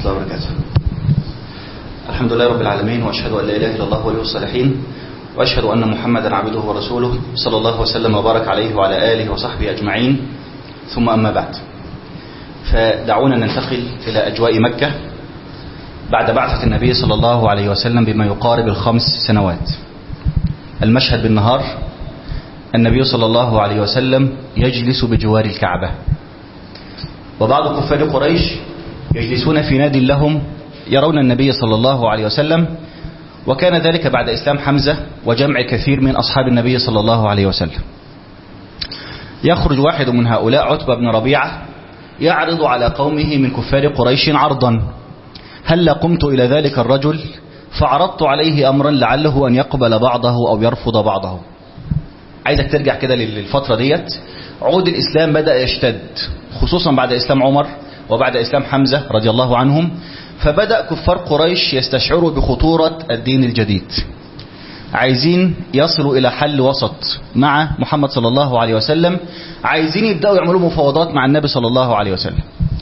الله وبركاته الحمد لله رب العالمين وأشهد أن لا إله إلا الله ولي الصالحين وأشهد أن محمدا عبده ورسوله صلى الله وسلم وبارك عليه وعلى آله وصحبه أجمعين ثم أما بعد فدعونا ننتقل إلى أجواء مكة بعد بعثة النبي صلى الله عليه وسلم بما يقارب الخمس سنوات المشهد بالنهار النبي صلى الله عليه وسلم يجلس بجوار الكعبة وبعض كفار قريش يجلسون في ناد لهم يرون النبي صلى الله عليه وسلم وكان ذلك بعد إسلام حمزة وجمع كثير من أصحاب النبي صلى الله عليه وسلم يخرج واحد من هؤلاء عتبة بن ربيعة يعرض على قومه من كفار قريش عرضا هل قمت إلى ذلك الرجل فعرضت عليه أمرا لعله أن يقبل بعضه أو يرفض بعضه عايزك ترجع كده للفترة ديت عود الإسلام بدأ يشتد خصوصا بعد إسلام عمر وبعد إسلام حمزة رضي الله عنهم فبدأ كفار قريش يستشعروا بخطورة الدين الجديد عايزين يصلوا إلى حل وسط مع محمد صلى الله عليه وسلم عايزين يبدأوا يعملوا مفاوضات مع النبي صلى الله عليه وسلم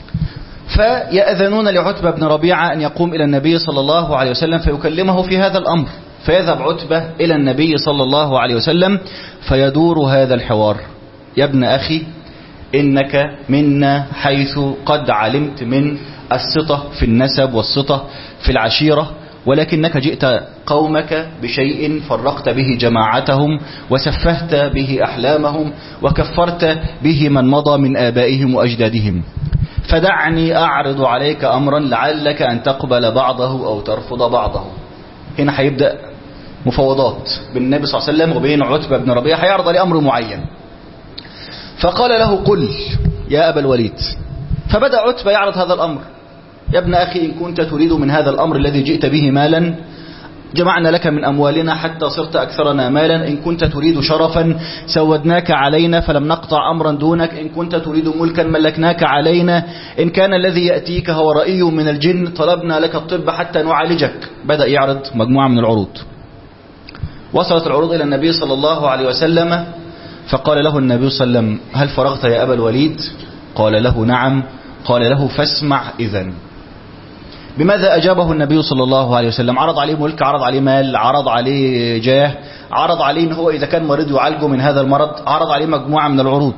فيأذنون لعتبة بن ربيعة أن يقوم إلى النبي صلى الله عليه وسلم فيكلمه في هذا الأمر فيذهب عتبة إلى النبي صلى الله عليه وسلم فيدور هذا الحوار يا ابن أخي إنك منا حيث قد علمت من السطة في النسب والسطة في العشيرة ولكنك جئت قومك بشيء فرقت به جماعتهم وسفهت به أحلامهم وكفرت به من مضى من آبائهم وأجدادهم فدعني أعرض عليك أمرا لعلك أن تقبل بعضه أو ترفض بعضه هنا هيبدأ مفاوضات بين النبي صلى الله عليه وسلم وبين عتبة بن ربيعة هيعرض عليه أمر معين فقال له قل يا أبا الوليد فبدأ عتبة يعرض هذا الأمر يا ابن أخي إن كنت تريد من هذا الأمر الذي جئت به مالا جمعنا لك من أموالنا حتى صرت أكثرنا مالا إن كنت تريد شرفا سودناك علينا فلم نقطع أمرا دونك إن كنت تريد ملكا ملكناك علينا إن كان الذي يأتيك هو رأي من الجن طلبنا لك الطب حتى نعالجك بدأ يعرض مجموعة من العروض وصلت العروض إلى النبي صلى الله عليه وسلم فقال له النبي صلى الله عليه وسلم هل فرغت يا أبا الوليد قال له نعم قال له فاسمع إذن بماذا أجابه النبي صلى الله عليه وسلم عرض عليه ملك عرض عليه مال عرض عليه جاه عرض عليه إن هو إذا كان مريض يعالجه من هذا المرض عرض عليه مجموعة من العروض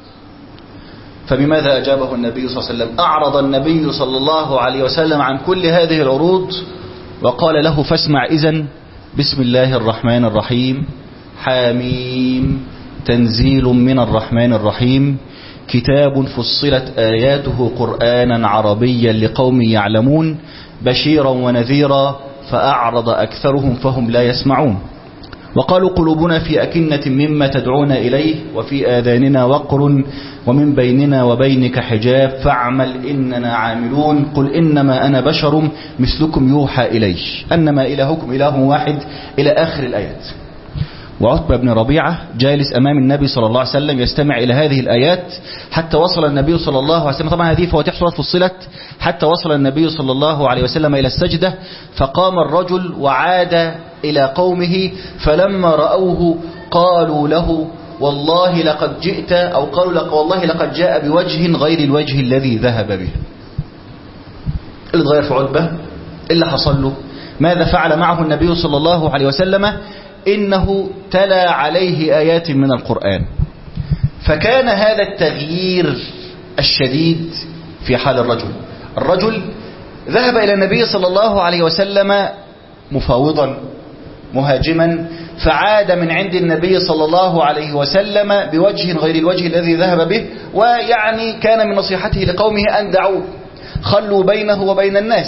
فبماذا أجابه النبي صلى الله عليه وسلم أعرض النبي صلى الله عليه وسلم عن كل هذه العروض وقال له فاسمع إذن بسم الله الرحمن الرحيم حاميم تنزيل من الرحمن الرحيم كتاب فصلت آياته قرآنا عربيا لقوم يعلمون بشيرا ونذيرا فأعرض أكثرهم فهم لا يسمعون وقالوا قلوبنا في أكنة مما تدعون إليه وفي آذاننا وقر ومن بيننا وبينك حجاب فاعمل إننا عاملون قل إنما أنا بشر مثلكم يوحى إلي أنما إلهكم إله واحد إلى آخر الآيات وعتبة بن ربيعة جالس أمام النبي صلى الله عليه وسلم يستمع إلى هذه الآيات حتى وصل النبي صلى الله عليه وسلم طبعا هذه فواتيح سورة فصلت حتى وصل النبي صلى الله عليه وسلم إلى السجدة فقام الرجل وعاد إلى قومه فلما رأوه قالوا له والله لقد جئت أو قالوا لك والله لقد جاء بوجه غير الوجه الذي ذهب به اللي اتغير في عتبة اللي حصل له ماذا فعل معه النبي صلى الله عليه وسلم إنه تلا عليه آيات من القرآن فكان هذا التغيير الشديد في حال الرجل الرجل ذهب إلى النبي صلى الله عليه وسلم مفاوضا مهاجما فعاد من عند النبي صلى الله عليه وسلم بوجه غير الوجه الذي ذهب به ويعني كان من نصيحته لقومه أن دعوه خلوا بينه وبين الناس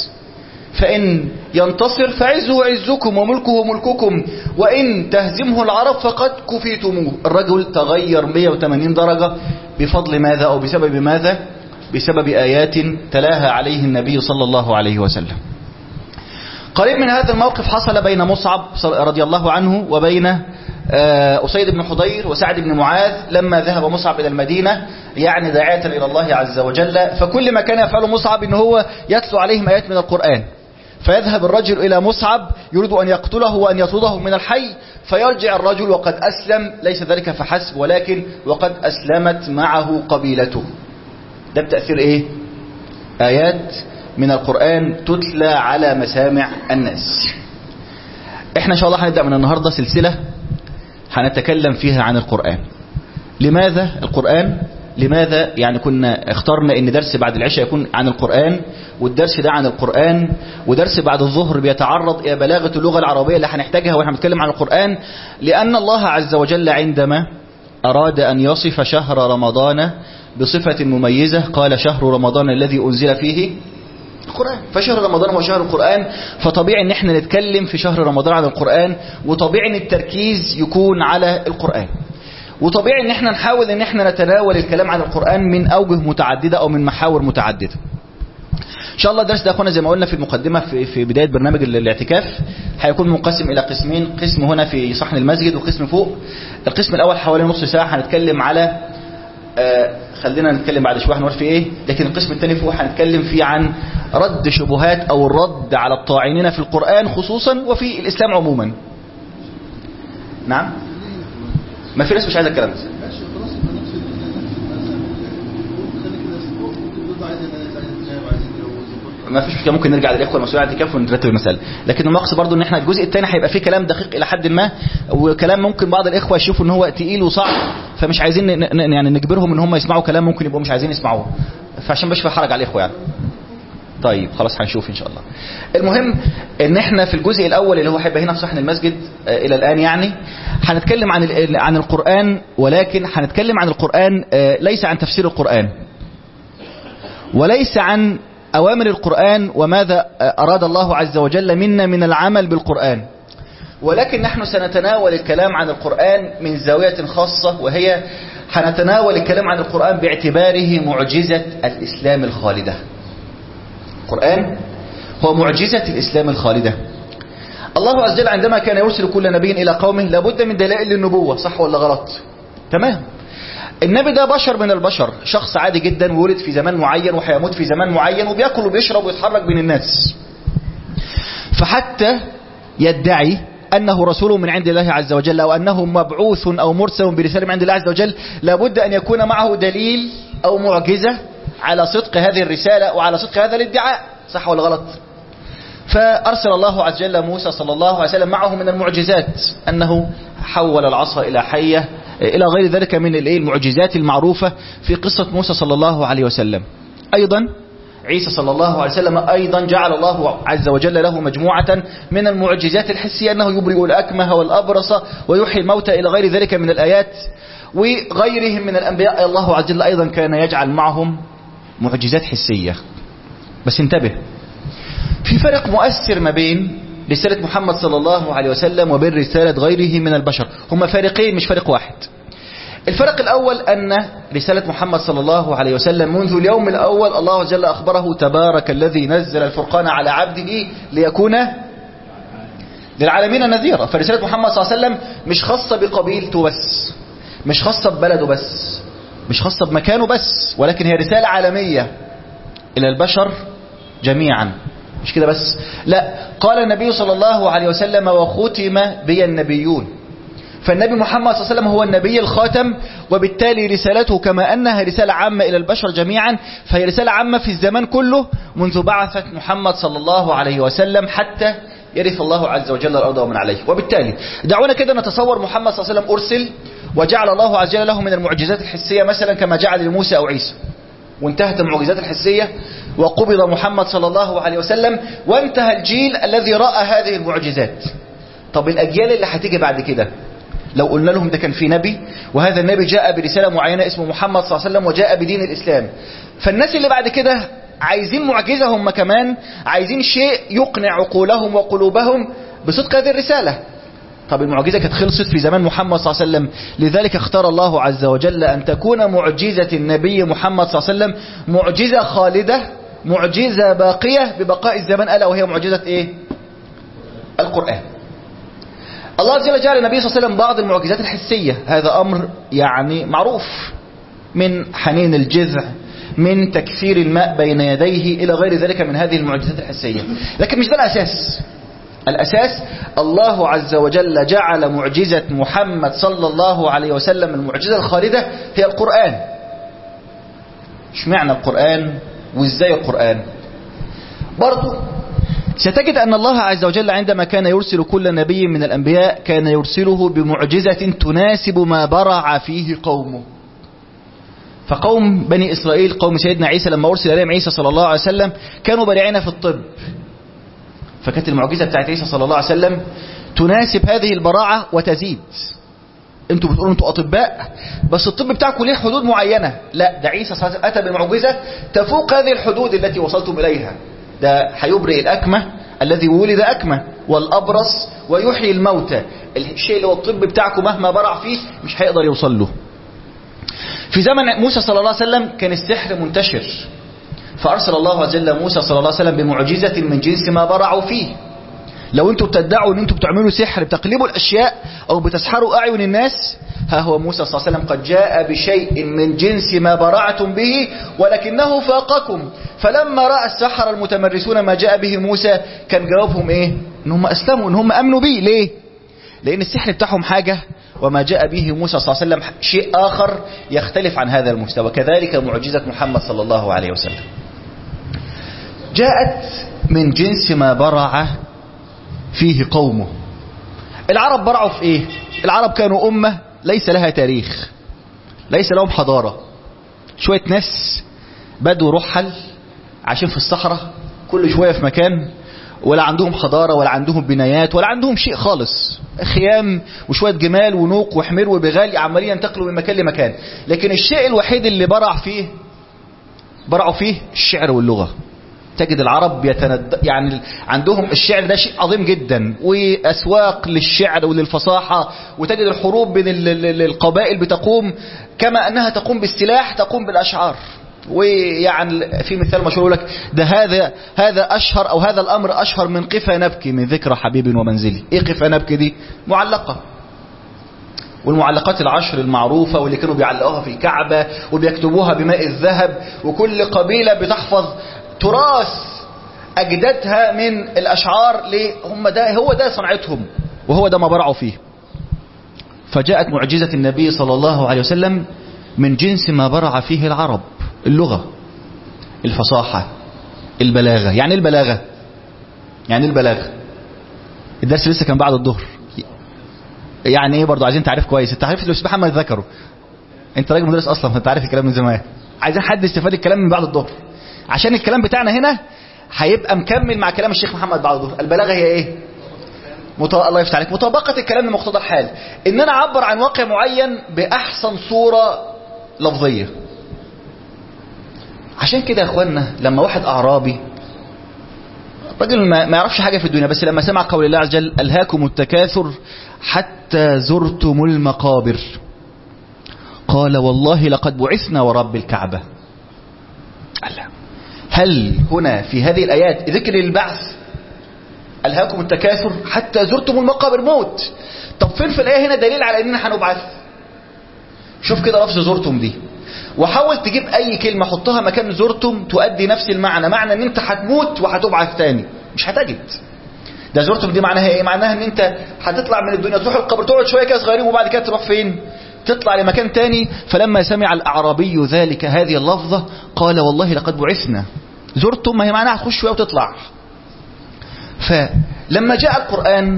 فإن ينتصر فعزه عزكم وملكه ملككم وإن تهزمه العرب فقد كفيتموه الرجل تغير 180 درجة بفضل ماذا أو بسبب ماذا بسبب آيات تلاها عليه النبي صلى الله عليه وسلم قريب من هذا الموقف حصل بين مصعب رضي الله عنه وبين أسيد بن حضير وسعد بن معاذ لما ذهب مصعب إلى المدينة يعني داعية إلى الله عز وجل فكل ما كان يفعله مصعب إن هو يتلو عليهم آيات من القرآن فيذهب الرجل إلى مصعب يريد أن يقتله وأن يطرده من الحي فيرجع الرجل وقد أسلم ليس ذلك فحسب ولكن وقد أسلمت معه قبيلته ده بتأثير إيه آيات من القرآن تتلى على مسامع الناس احنا ان شاء الله هنبدأ من النهاردة سلسلة هنتكلم فيها عن القرآن لماذا القرآن لماذا يعني كنا اخترنا ان درس بعد العشاء يكون عن القرآن والدرس ده عن القرآن ودرس بعد الظهر بيتعرض الى بلاغة اللغة العربية اللي هنحتاجها واحنا بنتكلم عن القرآن لان الله عز وجل عندما اراد ان يصف شهر رمضان بصفة مميزة قال شهر رمضان الذي انزل فيه القرآن فشهر رمضان هو شهر القرآن فطبيعي ان احنا نتكلم في شهر رمضان عن القرآن وطبيعي ان التركيز يكون على القرآن وطبيعي ان احنا نحاول ان احنا نتناول الكلام عن القرآن من اوجه متعددة او من محاور متعددة ان شاء الله الدرس ده اخوانا زي ما قلنا في المقدمة في, في بداية برنامج الاعتكاف هيكون منقسم الى قسمين قسم هنا في صحن المسجد وقسم فوق القسم الاول حوالي نص ساعة هنتكلم على آه خلينا نتكلم بعد شوية هنقول في ايه لكن القسم الثاني فوق هنتكلم فيه عن رد شبهات او الرد على الطاعنين في القرآن خصوصا وفي الاسلام عموما نعم ما في ناس مش عايزه الكلام ده ما فيش مشكله ممكن نرجع للاخوه المسؤولين عن الاعتكاف ونرتب المساله لكن المقصد برضو ان احنا الجزء الثاني هيبقى فيه كلام دقيق الى حد ما وكلام ممكن بعض الاخوه يشوفوا ان هو تقيل وصعب فمش عايزين يعني نجبرهم ان هم يسمعوا كلام ممكن يبقوا مش عايزين يسمعوه فعشان مش في حرج على الاخوه يعني طيب خلاص هنشوف ان شاء الله المهم ان احنا في الجزء الاول اللي هو هيبقى هنا في صحن المسجد آه الى الان يعني هنتكلم عن عن القران ولكن هنتكلم عن القران آه ليس عن تفسير القران وليس عن اوامر القران وماذا اراد الله عز وجل منا من العمل بالقران ولكن نحن سنتناول الكلام عن القران من زاويه خاصه وهي هنتناول الكلام عن القران باعتباره معجزه الاسلام الخالده القرآن هو معجزة الإسلام الخالدة الله عز وجل عندما كان يرسل كل نبي إلى قومه لابد من دلائل للنبوة صح ولا غلط تمام النبي ده بشر من البشر شخص عادي جدا وولد في زمان معين وهيموت في زمان معين وبياكل وبيشرب ويتحرك بين الناس فحتى يدعي أنه رسول من عند الله عز وجل أو أنه مبعوث أو مرسل برسالة من عند الله عز وجل لابد أن يكون معه دليل أو معجزة على صدق هذه الرسالة وعلى صدق هذا الادعاء صح ولا غلط فأرسل الله عز وجل موسى صلى الله عليه وسلم معه من المعجزات أنه حول العصا إلى حية إلى غير ذلك من المعجزات المعروفة في قصة موسى صلى الله عليه وسلم أيضا عيسى صلى الله عليه وسلم أيضا جعل الله عز وجل له مجموعة من المعجزات الحسية أنه يبرئ الأكمه والأبرص ويحيي الموتى إلى غير ذلك من الآيات وغيرهم من الأنبياء الله عز وجل أيضا كان يجعل معهم معجزات حسية بس انتبه في فرق مؤثر ما بين رسالة محمد صلى الله عليه وسلم وبين رسالة غيره من البشر هما فارقين مش فرق واحد الفرق الأول أن رسالة محمد صلى الله عليه وسلم منذ اليوم الأول الله عز وجل أخبره تبارك الذي نزل الفرقان على عبده ليكون للعالمين نذيرا فرسالة محمد صلى الله عليه وسلم مش خاصة بقبيلته بس مش خاصة ببلده بس مش خاصة بمكانه بس ولكن هي رسالة عالمية إلى البشر جميعا مش كده بس لا قال النبي صلى الله عليه وسلم وختم بي النبيون فالنبي محمد صلى الله عليه وسلم هو النبي الخاتم وبالتالي رسالته كما أنها رسالة عامة إلى البشر جميعا فهي رسالة عامة في الزمان كله منذ بعثة محمد صلى الله عليه وسلم حتى يرث الله عز وجل الأرض ومن عليه وبالتالي دعونا كده نتصور محمد صلى الله عليه وسلم أرسل وجعل الله عز وجل له من المعجزات الحسية مثلا كما جعل لموسى أو عيسى وانتهت المعجزات الحسية وقبض محمد صلى الله عليه وسلم وانتهى الجيل الذي رأى هذه المعجزات طب الأجيال اللي هتيجي بعد كده لو قلنا لهم ده كان في نبي وهذا النبي جاء برسالة معينة اسمه محمد صلى الله عليه وسلم وجاء بدين الإسلام فالناس اللي بعد كده عايزين معجزة هم كمان عايزين شيء يقنع عقولهم وقلوبهم بصدق هذه الرسالة طب المعجزة كانت خلصت في زمان محمد صلى الله عليه وسلم لذلك اختار الله عز وجل أن تكون معجزة النبي محمد صلى الله عليه وسلم معجزة خالدة معجزة باقية ببقاء الزمان ألا وهي معجزة إيه القرآن الله عز وجل جعل النبي صلى الله عليه وسلم بعض المعجزات الحسية هذا أمر يعني معروف من حنين الجذع من تكثير الماء بين يديه إلى غير ذلك من هذه المعجزات الحسية لكن مش ده الأساس الأساس الله عز وجل جعل معجزة محمد صلى الله عليه وسلم المعجزة الخالدة هي القرآن مش معنى القرآن وإزاي القرآن برضو ستجد أن الله عز وجل عندما كان يرسل كل نبي من الأنبياء كان يرسله بمعجزة تناسب ما برع فيه قومه فقوم بني إسرائيل قوم سيدنا عيسى لما أرسل إليهم عيسى صلى الله عليه وسلم كانوا بارعين في الطب فكانت المعجزة بتاعت عيسى صلى الله عليه وسلم تناسب هذه البراعة وتزيد انتوا بتقولوا انتوا اطباء بس الطب بتاعكم ليه حدود معينة لا ده عيسى صلى الله عليه وسلم اتى بمعجزة تفوق هذه الحدود التي وصلتم اليها ده هيبرئ الاكمه الذي ولد اكمه والابرص ويحيي الموتى الشيء اللي هو الطب بتاعكم مهما برع فيه مش هيقدر يوصل له في زمن موسى صلى الله عليه وسلم كان السحر منتشر فارسل الله عز وجل موسى صلى الله عليه وسلم بمعجزة من جنس ما برعوا فيه لو انتوا بتدعوا ان انتوا بتعملوا سحر بتقلبوا الاشياء او بتسحروا اعين الناس ها هو موسى صلى الله عليه وسلم قد جاء بشيء من جنس ما برعتم به ولكنه فاقكم فلما راى السحر المتمرسون ما جاء به موسى كان جوابهم ايه ان هم اسلموا ان هم امنوا به ليه لان السحر بتاعهم حاجه وما جاء به موسى صلى الله عليه وسلم شيء اخر يختلف عن هذا المستوى كذلك معجزه محمد صلى الله عليه وسلم جاءت من جنس ما برع فيه قومه العرب برعوا في ايه العرب كانوا امة ليس لها تاريخ ليس لهم حضارة شوية ناس بدوا رحل عايشين في الصحراء كل شوية في مكان ولا عندهم حضارة ولا عندهم بنايات ولا عندهم شيء خالص خيام وشوية جمال ونوق وحمير وبغال عمالين ينتقلوا من مكان لمكان لكن الشيء الوحيد اللي برع فيه برعوا فيه الشعر واللغة تجد العرب يتند... يعني عندهم الشعر ده شيء عظيم جدا واسواق للشعر وللفصاحه وتجد الحروب بين القبائل بتقوم كما انها تقوم بالسلاح تقوم بالاشعار ويعني في مثال مشهور لك ده هذا هذا اشهر او هذا الامر اشهر من قفا نبكي من ذكرى حبيب ومنزلي ايه قفا نبكي دي معلقه والمعلقات العشر المعروفة واللي كانوا بيعلقوها في الكعبة وبيكتبوها بماء الذهب وكل قبيلة بتحفظ تراث أجدادها من الأشعار ليه هم ده هو ده صنعتهم وهو ده ما برعوا فيه فجاءت معجزة النبي صلى الله عليه وسلم من جنس ما برع فيه العرب اللغة الفصاحة البلاغة يعني البلاغة يعني البلاغة الدرس لسه كان بعد الظهر يعني ايه برضو عايزين تعريف كويس التعريف اللي الاستاذ محمد ذكره انت راجل مدرس اصلا فانت عارف الكلام من زمان عايزين حد يستفاد الكلام من بعد الظهر عشان الكلام بتاعنا هنا هيبقى مكمل مع كلام الشيخ محمد بعد الظهر البلاغه هي ايه مط... الله يفتح عليك مطابقه الكلام لمقتضى الحال ان انا اعبر عن واقع معين باحسن صوره لفظيه عشان كده يا اخوانا لما واحد اعرابي راجل ما ما يعرفش حاجه في الدنيا بس لما سمع قول الله عز وجل الهاكم التكاثر حتى زرتم المقابر قال والله لقد بعثنا ورب الكعبه الله هل هنا في هذه الآيات ذكر البعث ألهاكم التكاثر حتى زرتم المقابر موت طب فين في الآية هنا دليل على أننا هنبعث شوف كده لفظ زرتم دي وحاول تجيب أي كلمة حطها مكان زرتم تؤدي نفس المعنى معنى أن أنت هتموت وهتبعث تاني مش هتجد ده زرتم دي معناها ايه معناها ان انت هتطلع من الدنيا تروح القبر تقعد شويه كده صغيرين وبعد كده تروح فين تطلع لمكان تاني فلما سمع الأعرابي ذلك هذه اللفظة قال والله لقد بعثنا زرتم ما هي معناها تخش شوية وتطلع فلما جاء القرآن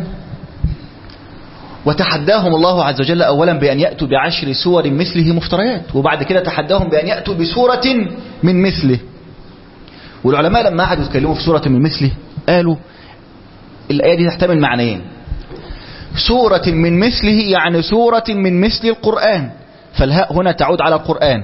وتحداهم الله عز وجل أولا بأن يأتوا بعشر سور مثله مفتريات وبعد كده تحداهم بأن يأتوا بسورة من مثله والعلماء لما قعدوا يتكلموا في سورة من مثله قالوا الآية دي تحتمل معنيين سورة من مثله يعني سورة من مثل القرآن فالهاء هنا تعود على القرآن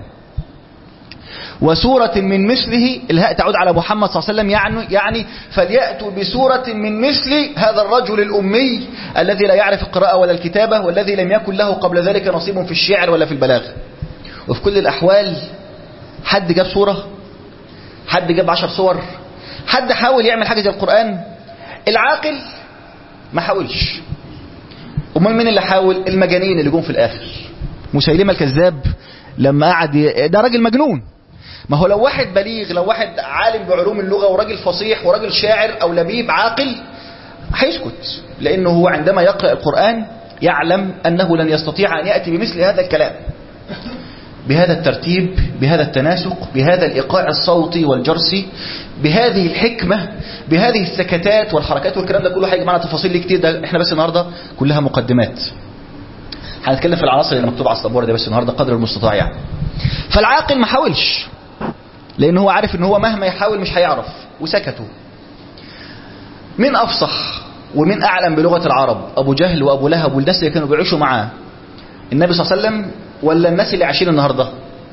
وسورة من مثله الهاء تعود على محمد صلى الله عليه وسلم يعني, يعني فليأتوا بسورة من مثل هذا الرجل الأمي الذي لا يعرف القراءة ولا الكتابة والذي لم يكن له قبل ذلك نصيب في الشعر ولا في البلاغة وفي كل الأحوال حد جاب سورة حد جاب عشر صور حد حاول يعمل حاجة زي القرآن العاقل ما حاولش امال مين اللي حاول المجانين اللي جم في الاخر مسيلمة الكذاب لما قعد ي... ده راجل مجنون ما هو لو واحد بليغ لو واحد عالم بعلوم اللغة وراجل فصيح وراجل شاعر او لبيب عاقل هيسكت لانه هو عندما يقرأ القرآن يعلم انه لن يستطيع ان يأتي بمثل هذا الكلام بهذا الترتيب بهذا التناسق بهذا الإيقاع الصوتي والجرسي بهذه الحكمة بهذه السكتات والحركات والكلام ده كله هيجي معنا تفاصيل كتير ده احنا بس النهاردة كلها مقدمات هنتكلم في العناصر اللي مكتوبة على السبورة دي بس النهاردة قدر المستطاع يعني فالعاقل ما حاولش لأن هو عارف ان هو مهما يحاول مش هيعرف وسكتوا من أفصح ومن أعلم بلغة العرب أبو جهل وأبو لهب والناس اللي كانوا بيعيشوا معاه النبي صلى الله عليه وسلم ولا الناس اللي عايشين النهارده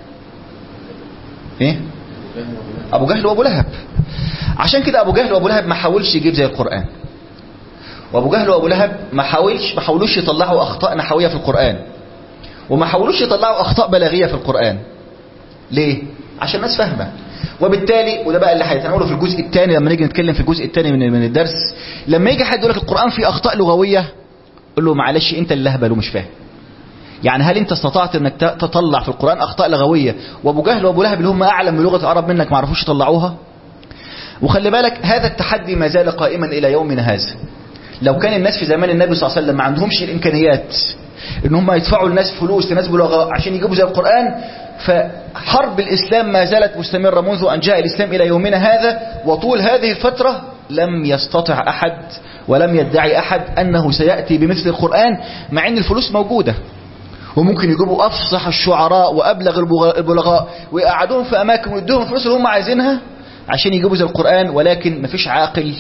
ايه ابو جهل وابو لهب عشان كده ابو جهل وابو لهب ما حاولش يجيب زي القران وابو جهل وابو لهب ما حاولش ما حاولوش يطلعوا اخطاء نحويه في القران وما حاولوش يطلعوا اخطاء بلاغيه في القران ليه عشان الناس فاهمه وبالتالي وده بقى اللي هيتناوله في الجزء الثاني لما نيجي نتكلم في الجزء الثاني من من الدرس لما يجي حد يقول لك القران فيه اخطاء لغويه قول له معلش انت اللي اهبل ومش فاهم يعني هل انت استطعت انك تطلع في القرآن اخطاء لغوية وابو جهل وابو لهب اللي هم اعلم بلغة العرب منك ما عرفوش يطلعوها وخلي بالك هذا التحدي ما زال قائما الى يومنا هذا لو كان الناس في زمان النبي صلى الله عليه وسلم ما عندهمش الامكانيات ان هم يدفعوا الناس فلوس لناس بلغة عشان يجيبوا زي القرآن فحرب الاسلام ما زالت مستمرة منذ ان جاء الاسلام الى يومنا هذا وطول هذه الفترة لم يستطع احد ولم يدعي احد انه سيأتي بمثل القرآن مع ان الفلوس موجودة وممكن يجيبوا افصح الشعراء وابلغ البلغاء ويقعدوهم في اماكن ويدوهم الفلوس اللي هم عايزينها عشان يجيبوا زي القران ولكن مفيش عاقل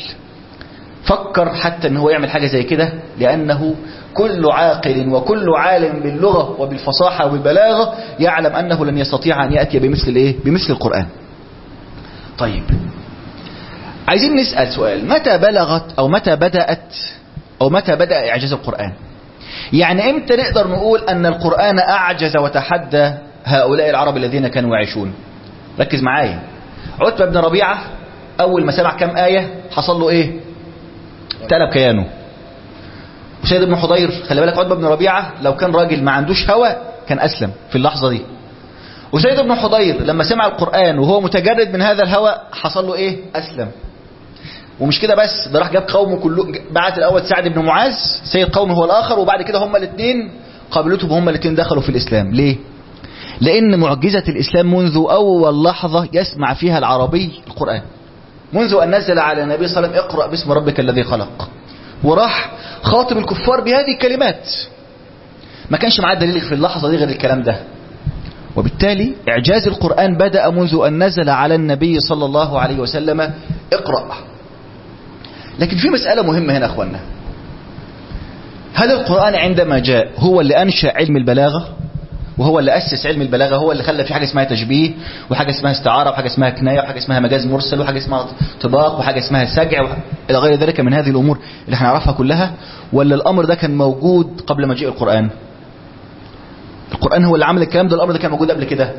فكر حتى ان هو يعمل حاجه زي كده لانه كل عاقل وكل عالم باللغه وبالفصاحه وبالبلاغه يعلم انه لن يستطيع ان ياتي بمثل الايه بمثل القران طيب عايزين نسال سؤال متى بلغت او متى بدات او متى بدا اعجاز القران يعني امتى نقدر نقول ان القرآن اعجز وتحدى هؤلاء العرب الذين كانوا يعيشون ركز معايا عتبة بن ربيعة اول ما سمع كم آية حصل له ايه تقلب كيانه وسيد بن حضير خلي بالك عتبة بن ربيعة لو كان راجل ما عندوش هوى كان اسلم في اللحظة دي وسيد بن حضير لما سمع القرآن وهو متجرد من هذا الهوى حصل له ايه اسلم ومش كده بس ده راح جاب قومه كله بعت الاول سعد بن معاذ سيد قومه هو الاخر وبعد كده هما الاثنين قابلتهم هما الاثنين دخلوا في الاسلام ليه لان معجزة الاسلام منذ اول لحظة يسمع فيها العربي القرآن منذ ان نزل على النبي صلى الله عليه وسلم اقرأ باسم ربك الذي خلق وراح خاطب الكفار بهذه الكلمات ما كانش معاه دليل في اللحظة دي غير الكلام ده وبالتالي إعجاز القرآن بدأ منذ أن نزل على النبي صلى الله عليه وسلم اقرأ لكن في مسألة مهمة هنا أخوانا هل القرآن عندما جاء هو اللي أنشأ علم البلاغة وهو اللي أسس علم البلاغة هو اللي خلى في حاجة اسمها تشبيه وحاجة اسمها استعارة وحاجة اسمها كناية وحاجة اسمها مجاز مرسل وحاجة اسمها طباق وحاجة اسمها سجع وح... إلى غير ذلك من هذه الأمور اللي احنا نعرفها كلها ولا الأمر ده كان موجود قبل مجيء القرآن القرآن هو اللي عمل الكلام ده الأمر ده كان موجود قبل كده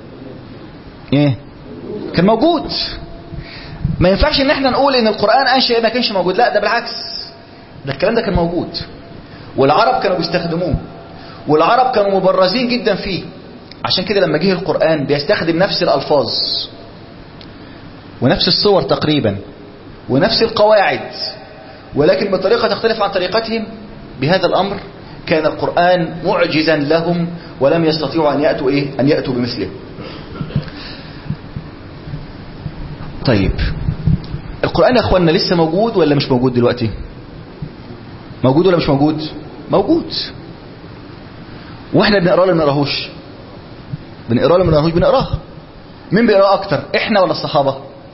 ايه كان موجود ما ينفعش ان احنا نقول ان القرآن انشأ ما كانش موجود لا ده بالعكس ده الكلام ده كان موجود والعرب كانوا بيستخدموه والعرب كانوا مبرزين جدا فيه عشان كده لما جه القرآن بيستخدم نفس الألفاظ ونفس الصور تقريبا ونفس القواعد ولكن بطريقة تختلف عن طريقتهم بهذا الأمر كان القرآن معجزا لهم ولم يستطيعوا أن يأتوا إيه؟ أن يأتوا بمثله طيب القرآن يا أخوانا لسه موجود ولا مش موجود دلوقتي موجود ولا مش موجود موجود واحنا بنقراه ولا ما بنقراهوش بنقراه ولا ما بنقراهوش بنقراه مين بيقراه اكتر احنا ولا الصحابه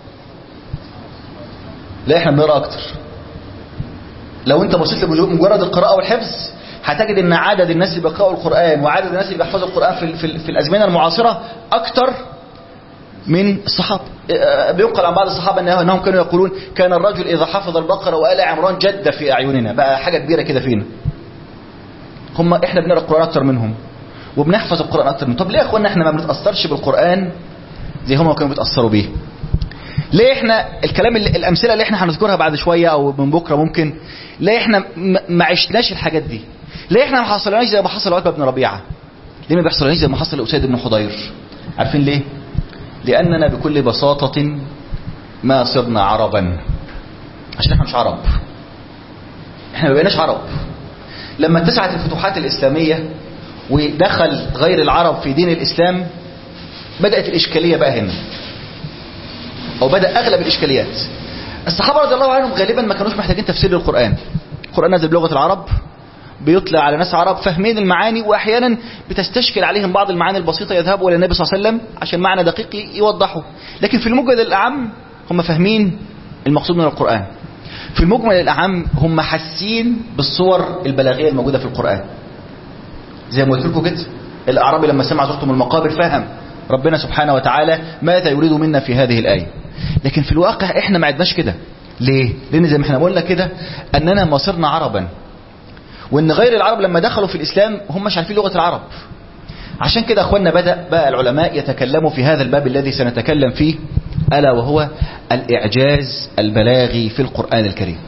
لا احنا بنقرا اكتر لو انت بصيت لمجرد القراءه والحفظ هتجد ان عدد الناس اللي بيقرأوا القرآن وعدد الناس اللي بيحفظوا القرآن في, في, في الأزمنة المعاصرة أكتر من الصحابة بينقل عن بعض الصحابة أنهم كانوا يقولون كان الرجل إذا حفظ البقرة وآل عمران جد في أعيننا بقى حاجة كبيرة كده فينا هم احنا بنقرا القرآن أكتر منهم وبنحفظ القرآن أكتر منهم طب ليه يا أخوانا احنا ما بنتأثرش بالقرآن زي هم كانوا بيتأثروا بيه ليه احنا الكلام اللي الأمثلة اللي احنا هنذكرها بعد شوية أو من بكرة ممكن ليه احنا ما عشناش الحاجات دي ليه احنا ما حصلناش زي ما حصل لعتبة بن ربيعة ليه ما بيحصلناش زي ما حصل لأسيد بن حضير عارفين ليه لأننا بكل بساطة ما صرنا عربا عشان احنا مش عرب احنا ما بقيناش عرب لما اتسعت الفتوحات الإسلامية ودخل غير العرب في دين الإسلام بدأت الإشكالية بقى هنا أو بدأ أغلب الإشكاليات الصحابة رضي الله عنهم غالبا ما كانوش محتاجين تفسير للقرآن القرآن نزل بلغة العرب بيطلع على ناس عرب فاهمين المعاني واحيانا بتستشكل عليهم بعض المعاني البسيطه يذهبوا الى النبي صلى الله عليه وسلم عشان معنى دقيق يوضحه لكن في المجمل الاعم هم فاهمين المقصود من القران في المجمل الاعم هم حاسين بالصور البلاغيه الموجوده في القران زي ما قلت لكم كده الاعرابي لما سمع زرتم المقابر فهم ربنا سبحانه وتعالى ماذا يريد منا في هذه الايه لكن في الواقع احنا ما عدناش كده ليه لان زي ما احنا قلنا كده اننا ما صرنا عربا وان غير العرب لما دخلوا في الاسلام هم مش عارفين لغه العرب عشان كده اخواننا بدا بقى العلماء يتكلموا في هذا الباب الذي سنتكلم فيه الا وهو الاعجاز البلاغي في القران الكريم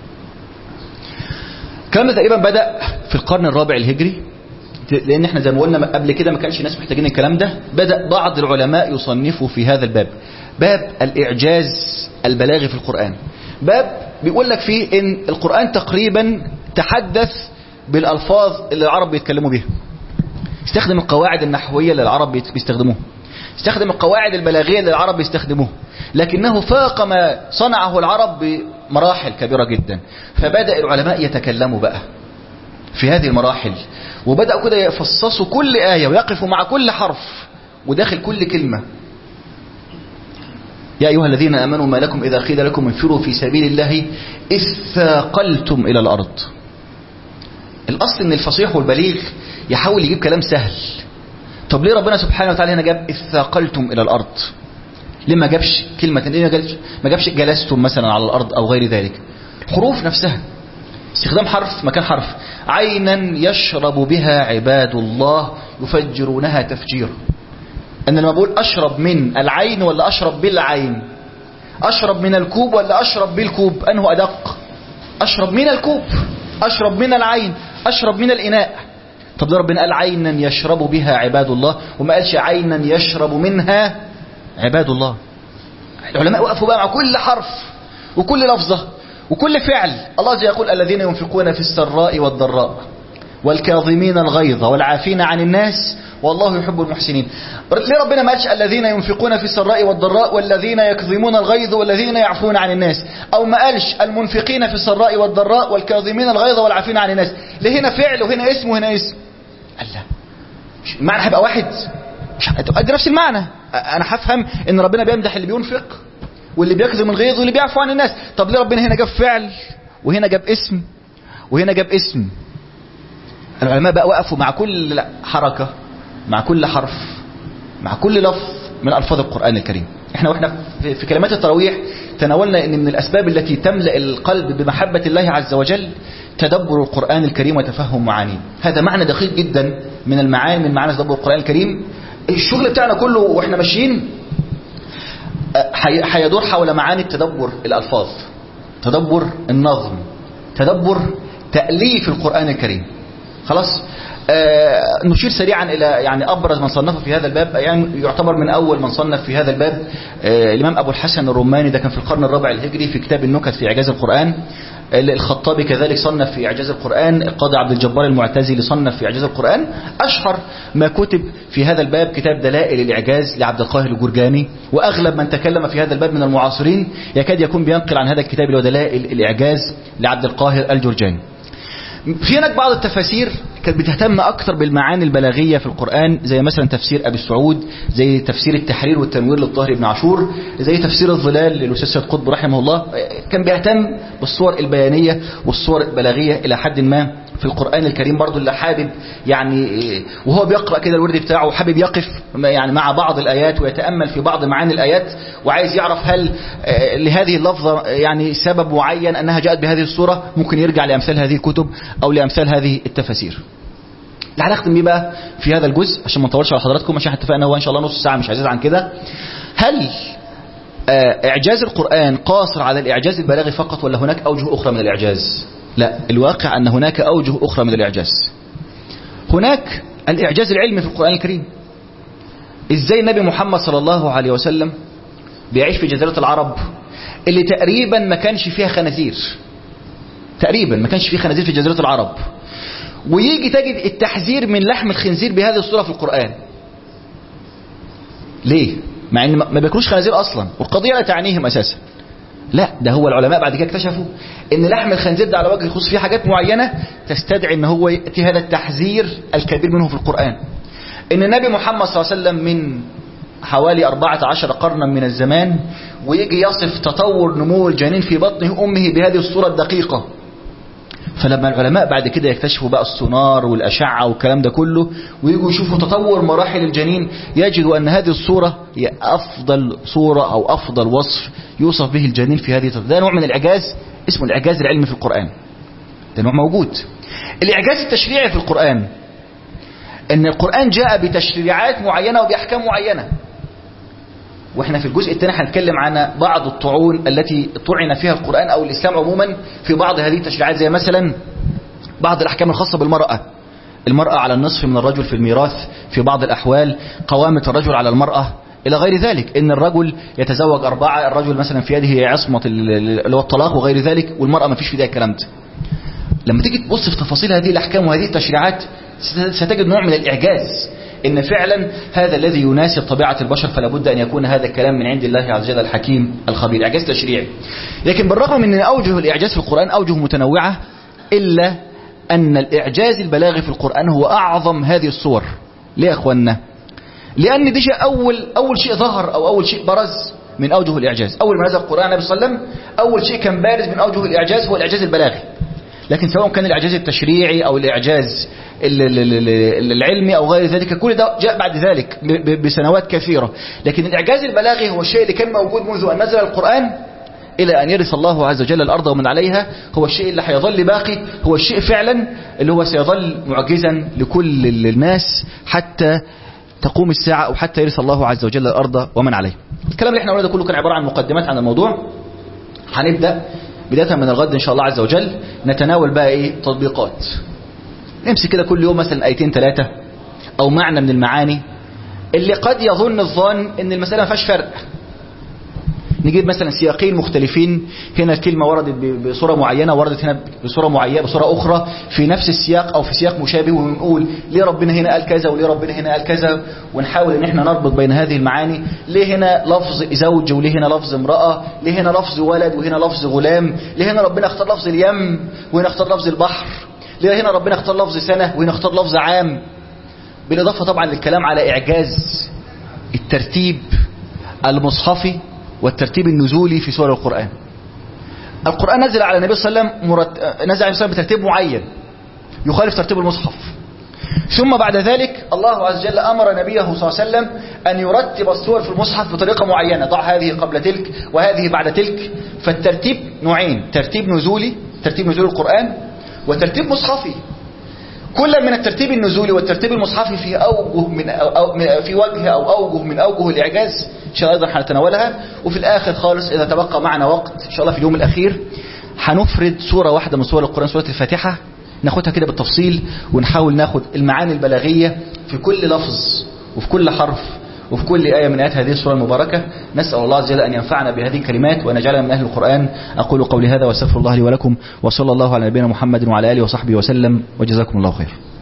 الكلام ده تقريبا بدا في القرن الرابع الهجري لان احنا زي ما قلنا قبل كده ما كانش الناس محتاجين الكلام ده بدا بعض العلماء يصنفوا في هذا الباب باب الاعجاز البلاغي في القران باب بيقول لك فيه ان القران تقريبا تحدث بالالفاظ اللي العرب بيتكلموا بيها استخدم القواعد النحويه اللي العرب بيستخدموها استخدم القواعد البلاغيه اللي العرب بيستخدموها لكنه فاق ما صنعه العرب بمراحل كبيره جدا فبدا العلماء يتكلموا بقى في هذه المراحل وبداوا كده يفصصوا كل ايه ويقفوا مع كل حرف وداخل كل كلمه يا أيها الذين آمنوا ما لكم إذا قيل لكم انفروا في سبيل الله إذ ثاقلتم إلى الأرض الأصل إن الفصيح والبليغ يحاول يجيب كلام سهل طب ليه ربنا سبحانه وتعالى هنا جاب إذ ثاقلتم إلى الأرض ليه ما جابش كلمة ليه ما جابش, ما جابش جلستم مثلا على الأرض أو غير ذلك حروف نفسها استخدام حرف مكان حرف عينا يشرب بها عباد الله يفجرونها تفجيرا أن لما بقول أشرب من العين ولا أشرب بالعين أشرب من الكوب ولا أشرب بالكوب أنه أدق أشرب من الكوب أشرب من العين أشرب من الإناء طب ده ربنا قال عينا يشرب بها عباد الله وما قالش عينا يشرب منها عباد الله العلماء وقفوا بقى مع كل حرف وكل لفظة وكل فعل الله زي يقول الذين ينفقون في السراء والضراء والكاظمين الغيظ والعافين عن الناس والله يحب المحسنين ليه ربنا ما قالش الذين ينفقون في السراء والضراء والذين يكظمون الغيظ والذين يعفون عن الناس او ما قالش المنفقين في السراء والضراء والكاظمين الغيظ والعافين عن الناس ليه هنا فعل وهنا اسم وهنا اسم قال لا المعنى هيبقى واحد مش هتؤدي نفس المعنى انا هفهم ان ربنا بيمدح اللي بينفق واللي بيكظم الغيظ واللي بيعفو عن الناس طب ليه ربنا هنا جاب فعل وهنا جاب اسم وهنا جاب اسم العلماء بقى وقفوا مع كل حركة مع كل حرف مع كل لفظ من ألفاظ القرآن الكريم احنا واحنا في, في كلمات التراويح تناولنا ان من الاسباب التي تملأ القلب بمحبة الله عز وجل تدبر القرآن الكريم وتفهم معانيه هذا معنى دقيق جدا من المعاني من معاني تدبر القرآن الكريم الشغل بتاعنا كله واحنا ماشيين هيدور حول معاني التدبر الألفاظ تدبر النظم تدبر تأليف القرآن الكريم خلاص آه نشير سريعا إلى يعني أبرز من صنف في هذا الباب يعني يعتبر من أول من صنف في هذا الباب آه الإمام أبو الحسن الروماني ده كان في القرن الرابع الهجري في كتاب النكت في إعجاز القرآن الخطابي كذلك صنف في إعجاز القرآن القاضي عبد الجبار المعتزلي صنف في إعجاز القرآن أشهر ما كتب في هذا الباب كتاب دلائل الإعجاز لعبد القاهر الجرجاني وأغلب من تكلم في هذا الباب من المعاصرين يكاد يكون بينقل عن هذا الكتاب اللي هو دلائل الإعجاز لعبد القاهر الجرجاني في هناك بعض التفاسير كانت بتهتم أكثر بالمعاني البلاغية في القرآن زي مثلا تفسير أبي السعود زي تفسير التحرير والتنوير للطاهر بن عاشور زي تفسير الظلال للأستاذ سيد قطب رحمه الله كان بيهتم بالصور البيانية والصور البلاغية إلى حد ما في القرآن الكريم برضو اللي حابب يعني وهو بيقرأ كده الورد بتاعه وحابب يقف يعني مع بعض الآيات ويتأمل في بعض معاني الآيات وعايز يعرف هل لهذه اللفظة يعني سبب معين أنها جاءت بهذه الصورة ممكن يرجع لأمثال هذه الكتب أو لأمثال هذه التفاسير اللي هنختم بيه بقى في هذا الجزء عشان ما نطولش على حضراتكم عشان اتفقنا هو ان شاء الله نص ساعه مش هزيد عن كده هل اعجاز القران قاصر على الاعجاز البلاغي فقط ولا هناك اوجه اخرى من الاعجاز لا الواقع ان هناك اوجه اخرى من الاعجاز هناك الاعجاز العلمي في القران الكريم ازاي النبي محمد صلى الله عليه وسلم بيعيش في جزيره العرب اللي تقريبا ما كانش فيها خنازير تقريبا ما كانش فيه خنازير في جزيره العرب ويجي تجد التحذير من لحم الخنزير بهذه الصورة في القرآن ليه مع ان ما بياكلوش خنازير اصلا والقضية لا تعنيهم اساسا لا ده هو العلماء بعد كده اكتشفوا ان لحم الخنزير ده على وجه الخصوص فيه حاجات معينة تستدعي ان هو يأتي هذا التحذير الكبير منه في القرآن ان النبي محمد صلى الله عليه وسلم من حوالي 14 قرنا من الزمان ويجي يصف تطور نمو الجنين في بطن أمه بهذه الصورة الدقيقة فلما العلماء بعد كده يكتشفوا بقى السونار والأشعة والكلام ده كله ويجوا يشوفوا تطور مراحل الجنين يجدوا أن هذه الصورة هي أفضل صورة أو أفضل وصف يوصف به الجنين في هذه ده نوع من الإعجاز اسمه الإعجاز العلمي في القرآن ده نوع موجود الإعجاز التشريعي في القرآن ان القرآن جاء بتشريعات معينة وبأحكام معينة واحنا في الجزء الثاني هنتكلم عن بعض الطعون التي طعن فيها القرآن او الاسلام عموما في بعض هذه التشريعات زي مثلا بعض الاحكام الخاصة بالمرأة المرأة على النصف من الرجل في الميراث في بعض الاحوال قوامة الرجل على المرأة الى غير ذلك ان الرجل يتزوج اربعة الرجل مثلا في يده عصمة اللي هو الطلاق وغير ذلك والمرأة ما فيش في ده الكلام ده لما تيجي تبص في تفاصيل هذه الاحكام وهذه التشريعات ستجد نوع من الاعجاز ان فعلا هذا الذي يناسب طبيعة البشر فلا بد ان يكون هذا الكلام من عند الله عز وجل الحكيم الخبير اعجاز تشريعي لكن بالرغم من ان اوجه الاعجاز في القرآن اوجه متنوعة الا ان الاعجاز البلاغي في القرآن هو اعظم هذه الصور ليه يا اخوانا لان دي شيء اول اول شيء ظهر او اول شيء برز من اوجه الاعجاز اول ما نزل القرآن النبي صلى الله عليه وسلم اول شيء كان بارز من اوجه الاعجاز هو الاعجاز البلاغي لكن سواء كان الاعجاز التشريعي او الاعجاز العلمي او غير ذلك كل ده جاء بعد ذلك بسنوات كثيرة لكن الاعجاز البلاغي هو الشيء اللي كان موجود منذ ان نزل القرآن الى ان يرث الله عز وجل الارض ومن عليها هو الشيء اللي هيظل باقي هو الشيء فعلا اللي هو سيظل معجزا لكل الناس حتى تقوم الساعة او حتى يرث الله عز وجل الارض ومن عليها الكلام اللي احنا قلنا ده كله كان عبارة عن مقدمات عن الموضوع هنبدأ بداية من الغد إن شاء الله عز وجل نتناول بقى إيه تطبيقات نمسك كده كل يوم مثلا آيتين ثلاثة أو معنى من المعاني اللي قد يظن الظن إن المسألة ما فيهاش فرق نجيب مثلا سياقين مختلفين هنا الكلمة وردت بصورة معينة وردت هنا بصورة معينة بصورة أخرى في نفس السياق أو في سياق مشابه ونقول ليه ربنا هنا قال كذا وليه ربنا هنا قال كذا ونحاول ان احنا نربط بين هذه المعاني ليه هنا لفظ زوج وليه هنا لفظ امرأة ليه هنا لفظ ولد وهنا لفظ غلام ليه هنا ربنا اختار لفظ اليم وهنا اختار لفظ البحر ليه هنا ربنا اختار لفظ سنة وهنا اختار لفظ عام بالإضافة طبعا للكلام على إعجاز الترتيب المصحفي والترتيب النزولي في سور القرآن القرآن نزل على النبي صلى الله عليه وسلم مرت... نزل عليه وسلم بترتيب معين يخالف ترتيب المصحف ثم بعد ذلك الله عز وجل أمر نبيه صلى الله عليه وسلم أن يرتب السور في المصحف بطريقة معينة ضع هذه قبل تلك وهذه بعد تلك فالترتيب نوعين ترتيب نزولي ترتيب نزول القرآن وترتيب مصحفي كل من الترتيب النزولي والترتيب المصحفي في أوجه من أو في وجه أو أوجه من أوجه الإعجاز إن شاء الله أيضا هنتناولها وفي الآخر خالص إذا تبقى معنا وقت إن شاء الله في اليوم الأخير هنفرد سورة واحدة من سور القرآن سورة الفاتحة ناخدها كده بالتفصيل ونحاول ناخد المعاني البلاغية في كل لفظ وفي كل حرف وفي كل آية من آيات هذه السورة المباركة نسأل الله عز وجل أن ينفعنا بهذه الكلمات وأن يجعلنا من أهل القرآن أقول قولي هذا واستغفر الله لي ولكم وصلى الله على نبينا محمد وعلى آله وصحبه وسلم وجزاكم الله خير